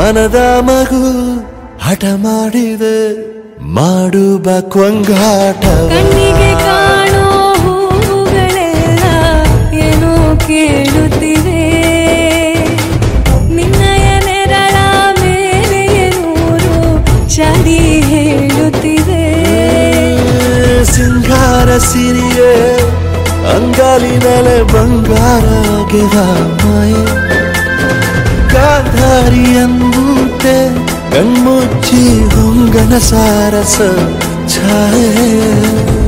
ಮನದ ಮಗು ಹಠ ಮಾಡಿದೆ ಮಾಡುವ ಕೊಂಗಾಟವ ಕಣ್ಣಿಗೆ ಕಾಣೋ ಹೂಗಳೆಲ್ಲ ಏನೋ ಕೇಳುತ್ತಿವೆ ನಿನ್ನಯ ನೆರಳ ಮೇಲೆ ನೂರು ಚಳಿ ಹೇಳುತ್ತಿವೆ ಸಿಂಗಾರ ಸಿರಿಯೇ ಅಂಗಾಲಿನಲೆ ಬಂಗಾರ ಗೆದ ಮಾಯೆ ಗಾಂಧಾರಿಯಂತೆ ಕಣ್ಮುಚ್ಚಿ ಹೊಂಗನ ಸಾರಸ ಛಾಯೆ